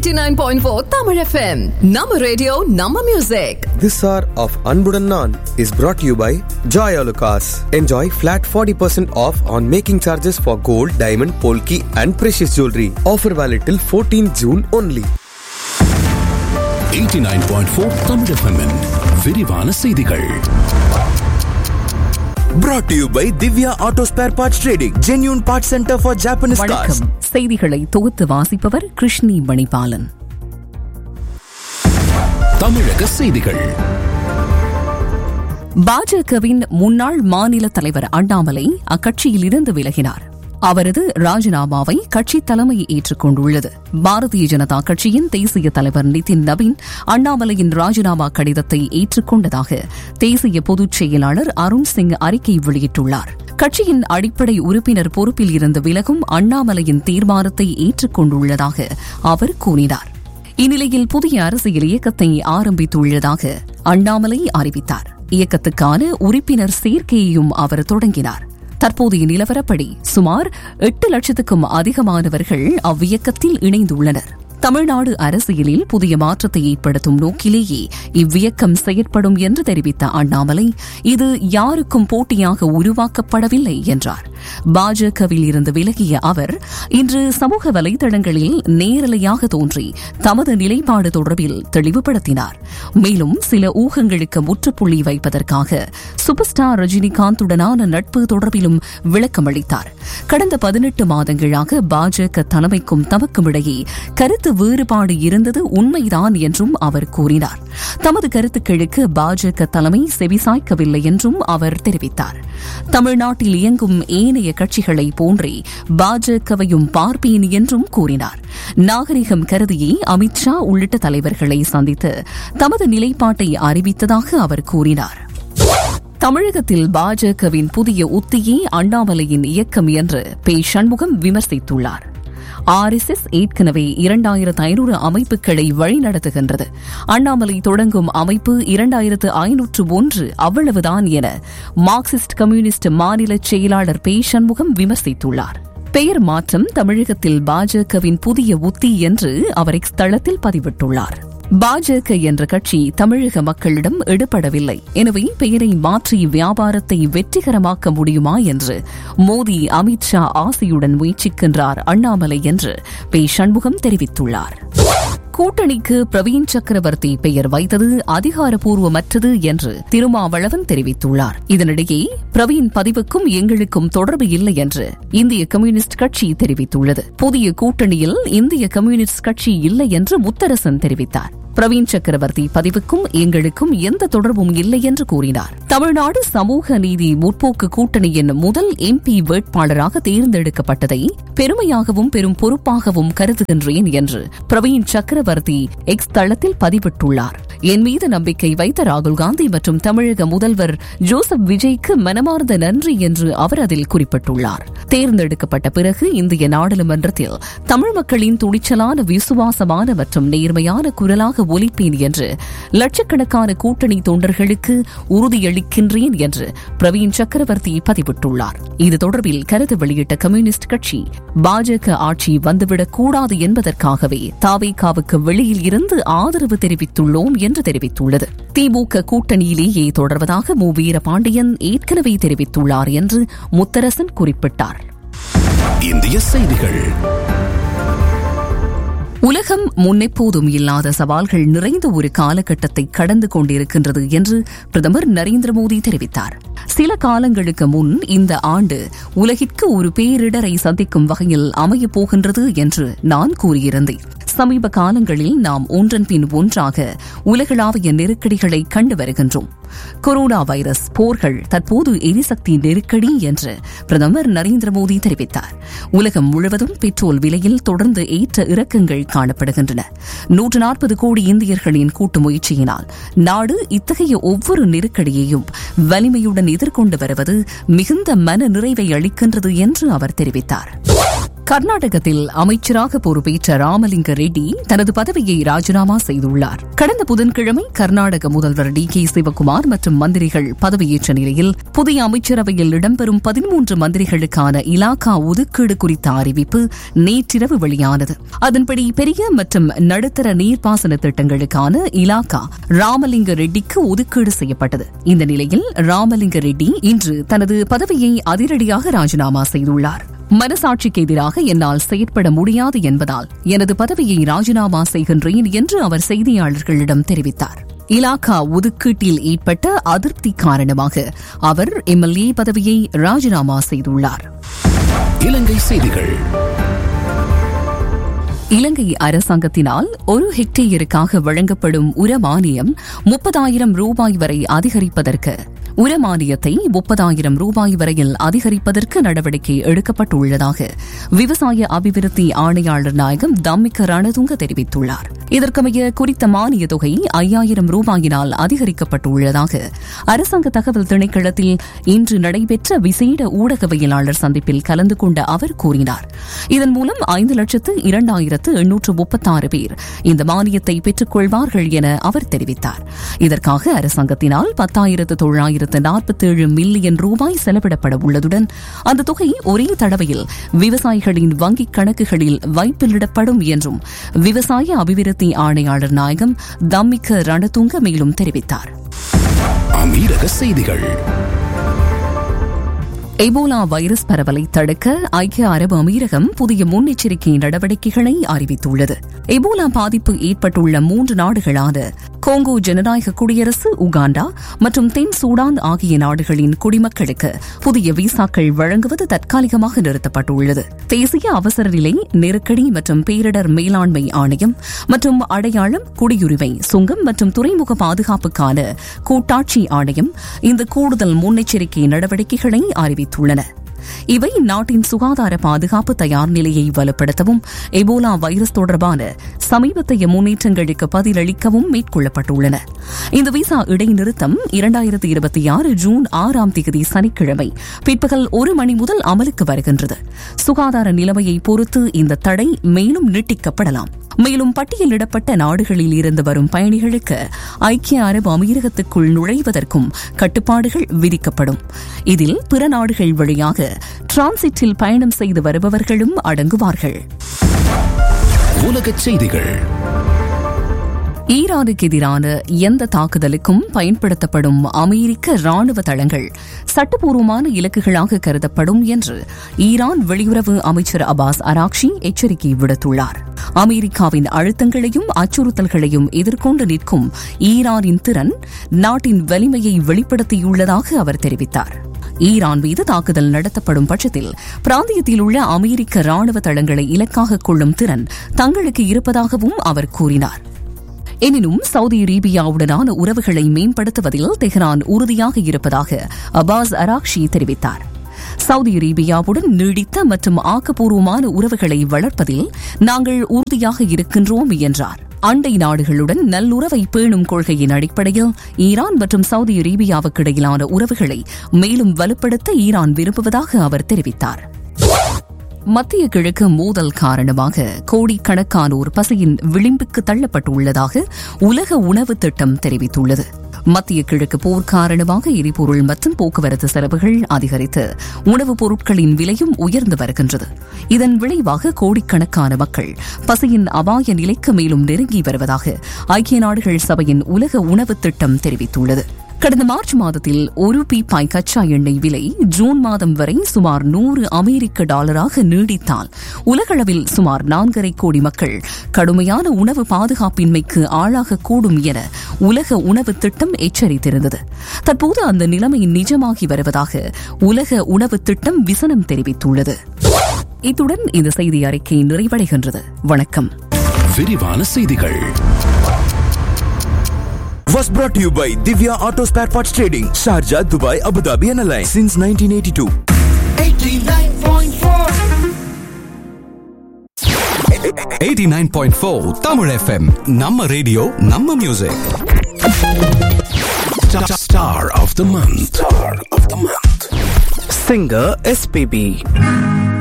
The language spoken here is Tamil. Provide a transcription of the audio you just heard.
89.4 Tamil FM. Nama radio, Nama music. This hour of Anbudan Naan is brought to you by Joy Alucas. Enjoy flat 40% off on making charges for gold, diamond, polki and precious jewelry. Offer valid till 14 June only. 89.4 Tamil FM-இன் விரிவான செய்திகள் Brought to you by Divya Auto Spare Parts Trading, genuine parts center for Japanese cars. வணக்கம் செய்திகளை தொகுத்து வாசிப்பவர் கிருஷ்ணி மணிபாலன் தமிழக செய்திகள் பாஜகவின் முன்னாள் மாநில தலைவர் அண்ணாமலை அக்கட்சியில் இருந்து விலகினார் அவரது ராஜினாமாவை கட்சி தலைமை ஏற்றுக்கொண்டுள்ளது பாரதிய ஜனதா கட்சியின் தேசிய தலைவர் நிதின் நவீன் அண்ணாமலையின் ராஜினாமா கடிதத்தை ஏற்றுக்கொண்டதாக தேசிய பொதுச் செயலாளர் அருண் சிங் அறிக்கை வெளியிட்டுள்ளார் கட்சியின் அடிப்படை உறுப்பினர் பொறுப்பில் இருந்து விலகும் அண்ணாமலையின் தீர்மானத்தை ஏற்றுக்கொண்டுள்ளதாக அவர் கூறினார் இந்நிலையில் புதிய அரசியல் இயக்கத்தை ஆரம்பித்துள்ளதாக அண்ணாமலை அறிவித்தார் இயக்கத்துக்கான உறுப்பினர் சேர்க்கையையும் அவர் தொடங்கினார் தற்போதைய நிலவரப்படி சுமார் எட்டு லட்சத்துக்கும் அதிகமானவர்கள் அவ்வியக்கத்தில் இணைந்துள்ளனர் தமிழ்நாடு அரசியலில் புதிய மாற்றத்தை ஏற்படுத்தும் நோக்கிலேயே இவ்வியக்கம் செயற்படும் என்று தெரிவித்த அண்ணாமலை இது யாருக்கும் போட்டியாக உருவாக்கப்படவில்லை என்றார் பாஜகவில் இருந்து விலகிய அவர் இன்று சமூக வலைதளங்களில் நேரலையாக தோன்றி தமது நிலைப்பாடு தொடர்பில் தெளிவுபடுத்தினார் மேலும் சில ஊகங்களுக்கு முற்றுப்புள்ளி வைப்பதற்காக சூப்பர் ஸ்டார் ரஜினிகாந்துடனான நட்பு தொடர்பிலும் விளக்கமளித்தார் கடந்த பதினெட்டு மாதங்களாக பாஜக தலைமைக்கும் தமக்கும் இடையே கருத்து வேறுபாடு இருந்தது உண்மைதான் என்றும் அவர் கூறினார் தமது கருத்துக்களுக்கு பாஜக தலைமை செவிசாய்க்கவில்லை என்றும் அவர் தெரிவித்தார் தமிழ்நாட்டில் இயங்கும் ஏனைய கட்சிகளை போன்றே பாஜகவையும் பார்ப்பேன் என்றும் கூறினார் நாகரிகம் கருதியே அமித்ஷா உள்ளிட்ட தலைவர்களை சந்தித்து தமது நிலைப்பாட்டை அறிவித்ததாக அவர் கூறினார் தமிழகத்தில் பாஜகவின் புதிய உத்தியே அண்ணாமலையின் இயக்கம் என்று பே சண்முகம் விமர்சித்துள்ளார் ஆர் எஸ் எஸ் ஏற்கனவே இரண்டாயிரத்து ஐநூறு அமைப்புகளை வழிநடத்துகின்றது அண்ணாமலை தொடங்கும் அமைப்பு இரண்டாயிரத்து ஐநூற்று ஒன்று அவ்வளவுதான் என மார்க்சிஸ்ட் கம்யூனிஸ்ட் மாநில செயலாளர் பே சண்முகம் விமர்சித்துள்ளார் பெயர் மாற்றம் தமிழகத்தில் பாஜகவின் புதிய உத்தி என்று அவர் எக்ஸ் தளத்தில் பதிவிட்டுள்ளார் பாஜக என்ற கட்சி தமிழக மக்களிடம் எடுபடவில்லை எனவே பெயரை மாற்றி வியாபாரத்தை வெற்றிகரமாக்க முடியுமா என்று மோடி அமித்ஷா ஆசையுடன் முயற்சிக்கின்றார் அண்ணாமலை என்று பே சண்முகம் தெரிவித்துள்ளார் கூட்டணிக்கு பிரவீன் சக்கரவர்த்தி பெயர் வைத்தது அதிகாரப்பூர்வமற்றது என்று திருமாவளவன் தெரிவித்துள்ளார் இதனிடையே பிரவீன் பதிவுக்கும் எங்களுக்கும் தொடர்பு இல்லை என்று இந்திய கம்யூனிஸ்ட் கட்சி தெரிவித்துள்ளது புதிய கூட்டணியில் இந்திய கம்யூனிஸ்ட் கட்சி இல்லை என்று முத்தரசன் தெரிவித்தார் பிரவீன் சக்கரவர்த்தி பதிவுக்கும் எங்களுக்கும் எந்த தொடர்பும் இல்லை என்று கூறினார் தமிழ்நாடு சமூக நீதி முற்போக்கு கூட்டணியின் முதல் எம்பி வேட்பாளராக தேர்ந்தெடுக்கப்பட்டதை பெருமையாகவும் பெரும் பொறுப்பாகவும் கருதுகின்றேன் என்று பிரவீன் சக்கரவர்த்தி எக்ஸ் தளத்தில் பதிவிட்டுள்ளார் என் மீது நம்பிக்கை வைத்த ராகுல் காந்தி மற்றும் தமிழக முதல்வர் ஜோசப் விஜய்க்கு மனமார்ந்த நன்றி என்று அவர் அதில் குறிப்பிட்டுள்ளார் தேர்ந்தெடுக்கப்பட்ட பிறகு இந்திய நாடாளுமன்றத்தில் தமிழ் மக்களின் துணிச்சலான விசுவாசமான மற்றும் நேர்மையான குரலாக ஒலிப்பேன் என்று லட்சக்கணக்கான கூட்டணி தொண்டர்களுக்கு உறுதியளிக்கின்றேன் என்று பிரவீன் சக்கரவர்த்தி பதிவிட்டுள்ளார் இது தொடர்பில் கருத்து வெளியிட்ட கம்யூனிஸ்ட் கட்சி பாஜக ஆட்சி வந்துவிடக் கூடாது என்பதற்காகவே தாவேகாவுக்கு வெளியில் இருந்து ஆதரவு தெரிவித்துள்ளோம் என்று தெரிவித்துள்ளது திமுக கூட்டணியிலேயே தொடர்வதாக மு வீரபாண்டியன் ஏற்கனவே தெரிவித்துள்ளார் என்று முத்தரசன் குறிப்பிட்டார் இந்திய செய்திகள் உலகம் முன்னெப்போதும் இல்லாத சவால்கள் நிறைந்த ஒரு காலகட்டத்தை கடந்து கொண்டிருக்கின்றது என்று பிரதமர் நரேந்திர மோடி தெரிவித்தார் சில காலங்களுக்கு முன் இந்த ஆண்டு உலகிற்கு ஒரு பேரிடரை சந்திக்கும் வகையில் அமையப் போகின்றது என்று நான் கூறியிருந்தேன் சமீப காலங்களில் நாம் ஒன்றன் பின் ஒன்றாக உலகளாவிய நெருக்கடிகளை கண்டு வருகின்றோம் கொரோனா வைரஸ் போர்கள் தற்போது எரிசக்தி நெருக்கடி என்று பிரதமர் நரேந்திர மோடி தெரிவித்தார் உலகம் முழுவதும் பெட்ரோல் விலையில் தொடர்ந்து ஏற்ற இறக்கங்கள் காணப்படுகின்றன நூற்று நாற்பது கோடி இந்தியர்களின் கூட்டு முயற்சியினால் நாடு இத்தகைய ஒவ்வொரு நெருக்கடியையும் வலிமையுடன் எதிர்கொண்டு வருவது மிகுந்த மன நிறைவை அளிக்கின்றது என்று அவர் தெரிவித்தார் கர்நாடகத்தில் அமைச்சராக பொறுப்பேற்ற ராமலிங்க ரெட்டி தனது பதவியை ராஜினாமா செய்துள்ளார் கடந்த புதன்கிழமை கர்நாடக முதல்வர் டி கே சிவகுமார் மற்றும் மந்திரிகள் பதவியேற்ற நிலையில் புதிய அமைச்சரவையில் இடம்பெறும் பதிமூன்று மந்திரிகளுக்கான இலாக்கா ஒதுக்கீடு குறித்த அறிவிப்பு நேற்றிரவு வெளியானது அதன்படி பெரிய மற்றும் நடுத்தர நீர்ப்பாசன திட்டங்களுக்கான இலாக்கா ராமலிங்க ரெட்டிக்கு ஒதுக்கீடு செய்யப்பட்டது இந்த நிலையில் ராமலிங்க ரெட்டி இன்று தனது பதவியை அதிரடியாக ராஜினாமா செய்துள்ளார் மனசாட்சிக்கு எதிராக என்னால் செயற்பட முடியாது என்பதால் எனது பதவியை ராஜினாமா செய்கின்றேன் என்று அவர் செய்தியாளர்களிடம் தெரிவித்தார் இலாக்கா ஒதுக்கீட்டில் ஏற்பட்ட அதிருப்தி காரணமாக அவர் எம்எல்ஏ பதவியை ராஜினாமா செய்துள்ளார் இலங்கை செய்திகள் இலங்கை அரசாங்கத்தினால் ஒரு ஹெக்டேயருக்காக வழங்கப்படும் உரமானியம் முப்பதாயிரம் ரூபாய் வரை அதிகரிப்பதற்கு உரமானியத்தை முப்பதாயிரம் ரூபாய் வரையில் அதிகரிப்பதற்கு நடவடிக்கை எடுக்கப்பட்டுள்ளதாக விவசாய அபிவிருத்தி ஆணையாளர் நாயகம் தம்மிக்க ரணதுங்க தெரிவித்துள்ளார் இதற்கமைய குறித்த மானிய தொகை ஐயாயிரம் ரூபாயினால் அதிகரிக்கப்பட்டுள்ளதாக அரசாங்க தகவல் திணைக்களத்தில் இன்று நடைபெற்ற விசேட ஊடகவியலாளர் சந்திப்பில் கலந்து கொண்ட அவர் கூறினார் இதன் மூலம் ஐந்து லட்சத்து இரண்டாயிரத்து எண்ணூற்று முப்பத்தாறு பேர் இந்த மானியத்தை பெற்றுக் கொள்வார்கள் என அவர் தெரிவித்தார் இதற்காக அரசாங்கத்தினால் பத்தாயிரத்து தொள்ளாயிரத்து நாற்பத்தேழு மில்லியன் ரூபாய் செலவிடப்பட உள்ளதுடன் அந்த தொகை ஒரே தடவையில் விவசாயிகளின் வங்கிக் கணக்குகளில் வைப்பிலிடப்படும் என்றும் விவசாய அபிவிருத்தி ஆணையாளர் நாயகம் தம்மிக்க ரணதுங்க மேலும் தெரிவித்தார் அமீரக செய்திகள் எபோலா வைரஸ் பரவலை தடுக்க ஐக்கிய அரபு அமீரகம் புதிய முன்னெச்சரிக்கை நடவடிக்கைகளை அறிவித்துள்ளது எபோலா பாதிப்பு ஏற்பட்டுள்ள மூன்று நாடுகளான கோங்கோ ஜனநாயக குடியரசு உகாண்டா மற்றும் தென் சூடான் ஆகிய நாடுகளின் குடிமக்களுக்கு புதிய விசாக்கள் வழங்குவது தற்காலிகமாக நிறுத்தப்பட்டுள்ளது தேசிய அவசர நிலை நெருக்கடி மற்றும் பேரிடர் மேலாண்மை ஆணையம் மற்றும் அடையாளம் குடியுரிமை சுங்கம் மற்றும் துறைமுக பாதுகாப்புக்கான கூட்டாட்சி ஆணையம் இந்த கூடுதல் முன்னெச்சரிக்கை நடவடிக்கைகளை அறிவித்துள்ளன இவை நாட்டின் சுகாதார பாதுகாப்பு தயார் நிலையை வலுப்படுத்தவும் எபோலா வைரஸ் தொடர்பான சமீபத்தைய முன்னேற்றங்களுக்கு பதிலளிக்கவும் மேற்கொள்ளப்பட்டுள்ளன இந்த விசா இடைநிறுத்தம் இரண்டாயிரத்தி இருபத்தி ஆறு ஜூன் ஆறாம் தேதி சனிக்கிழமை பிற்பகல் ஒரு மணி முதல் அமலுக்கு வருகின்றது சுகாதார நிலைமையை பொறுத்து இந்த தடை மேலும் நீட்டிக்கப்படலாம் மேலும் பட்டியலிடப்பட்ட நாடுகளில் இருந்து வரும் பயணிகளுக்கு ஐக்கிய அரபு அமீரகத்துக்குள் நுழைவதற்கும் கட்டுப்பாடுகள் விதிக்கப்படும் இதில் பிற நாடுகள் வழியாக டிரான்சிட்டில் பயணம் செய்து வருபவர்களும் அடங்குவார்கள் உலகச் செய்திகள் ஈரானுக்கு எதிரான எந்த தாக்குதலுக்கும் பயன்படுத்தப்படும் அமெரிக்க ராணுவ தளங்கள் சட்டப்பூர்வமான இலக்குகளாக கருதப்படும் என்று ஈரான் வெளியுறவு அமைச்சர் அபாஸ் அராக்ஷி எச்சரிக்கை விடுத்துள்ளார் அமெரிக்காவின் அழுத்தங்களையும் அச்சுறுத்தல்களையும் எதிர்கொண்டு நிற்கும் ஈரானின் திறன் நாட்டின் வலிமையை வெளிப்படுத்தியுள்ளதாக அவர் தெரிவித்தார் ஈரான் மீது தாக்குதல் நடத்தப்படும் பட்சத்தில் பிராந்தியத்தில் உள்ள அமெரிக்க ராணுவ தளங்களை இலக்காக கொள்ளும் திறன் தங்களுக்கு இருப்பதாகவும் அவர் கூறினார் எனினும் சவுதி அரேபியாவுடனான உறவுகளை மேம்படுத்துவதில் தெஹ்ரான் உறுதியாக இருப்பதாக அபாஸ் அராக்ஷி தெரிவித்தார் சவுதி அரேபியாவுடன் நீடித்த மற்றும் ஆக்கப்பூர்வமான உறவுகளை வளர்ப்பதில் நாங்கள் உறுதியாக இருக்கின்றோம் என்றார் அண்டை நாடுகளுடன் நல்லுறவை பேணும் கொள்கையின் அடிப்படையில் ஈரான் மற்றும் சவுதி அரேபியாவுக்கு இடையிலான உறவுகளை மேலும் வலுப்படுத்த ஈரான் விரும்புவதாக அவர் தெரிவித்தார் மத்திய கிழக்கு மோதல் காரணமாக கோடிக்கணக்கானோர் பசியின் விளிம்புக்கு தள்ளப்பட்டுள்ளதாக உலக உணவு திட்டம் தெரிவித்துள்ளது மத்திய கிழக்கு போர் காரணமாக எரிபொருள் மற்றும் போக்குவரத்து செலவுகள் அதிகரித்து உணவுப் பொருட்களின் விலையும் உயர்ந்து வருகின்றது இதன் விளைவாக கோடிக்கணக்கான மக்கள் பசியின் அபாய நிலைக்கு மேலும் நெருங்கி வருவதாக ஐக்கிய நாடுகள் சபையின் உலக உணவு திட்டம் தெரிவித்துள்ளது கடந்த மார்ச் மாதத்தில் ஒரு பீப்பாய் கச்சா எண்ணெய் விலை ஜூன் மாதம் வரை சுமார் நூறு அமெரிக்க டாலராக நீடித்தால் உலகளவில் சுமார் நான்கரை கோடி மக்கள் கடுமையான உணவு பாதுகாப்பின்மைக்கு ஆளாகக்கூடும் என உலக உணவு திட்டம் எச்சரித்திருந்தது தற்போது அந்த நிலைமை நிஜமாகி வருவதாக உலக உணவு திட்டம் விசனம் தெரிவித்துள்ளது இத்துடன் இந்த செய்தி அறிக்கை நிறைவடைகின்றது வணக்கம் விரிவான செய்திகள் Was brought to you by Divya Auto Spare Parts Trading, Sharjah, Dubai, Abu Dhabi, and Alliance since 1982. 89.4 Tamil FM நம்ம ரேடியோ நம்ம music Star of the month. Star of the month. singer SPB.